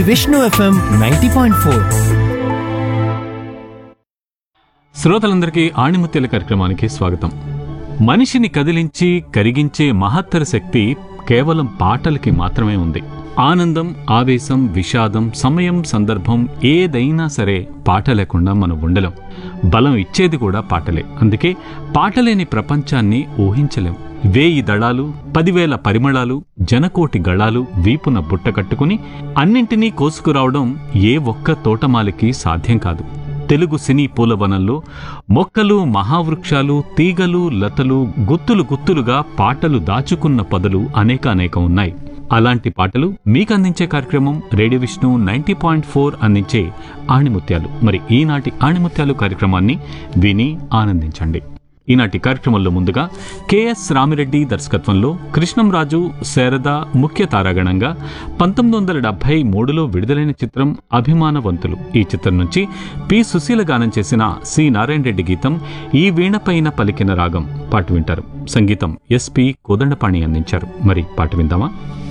Vishnu FM ninety point four శ్రోతలందరికీ ఆణిముత్యాల కార్యక్రమానికి స్వాగతం మనిషిని కదిలించి కరిగించే మహత్తర శక్తి కేవలం పాటలకి మాత్రమే ఉంది ఆనందం ఆవేశం విషాదం సమయం సందర్భం ఏదైనా సరే పాట లేకుండా మనం ఉండలేం బలం ఇచ్చేది కూడా పాటలే అందుకే పాటలేని ప్రపంచాన్ని ఊహించలేం వేయి దళాలు పదివేల పరిమళాలు జనకోటి గళాలు వీపున బుట్ట కట్టుకుని అన్నింటినీ కోసుకురావడం ఏ ఒక్క తోటమాలికి సాధ్యం కాదు తెలుగు సినీ పూలవనంలో మొక్కలు మహావృక్షాలు తీగలు లతలు గుత్తులు గుత్తులుగా పాటలు దాచుకున్న పదలు అనేక అనేక ఉన్నాయి అలాంటి పాటలు మీకు అందించే కార్యక్రమం radio Vishnu ninety point four అందించే ఆణిముత్యాలు మరి ఈనాటి ఆణిముత్యాలు కార్యక్రమాన్ని విని ఆనందించండి ఈనాటి కార్యక్రమంలో ముందుగా కెఎస్ రామిరెడ్డి దర్శకత్వంలో కృష్ణంరాజు శారద ముఖ్య తారాగణంగా పంతొమ్మిది వందల డెబ్బై మూడులో విడుదలైన చిత్రం అభిమానవంతులు ఈ చిత్రం నుంచి పి సుశీల గానం చేసిన సి నారాయణ రెడ్డి గీతం ఈ వీణపైన పలికిన రాగం పాట వింటారు సంగీతం ఎస్పి కోదండపాణి అందించారు మరి పాట విందామా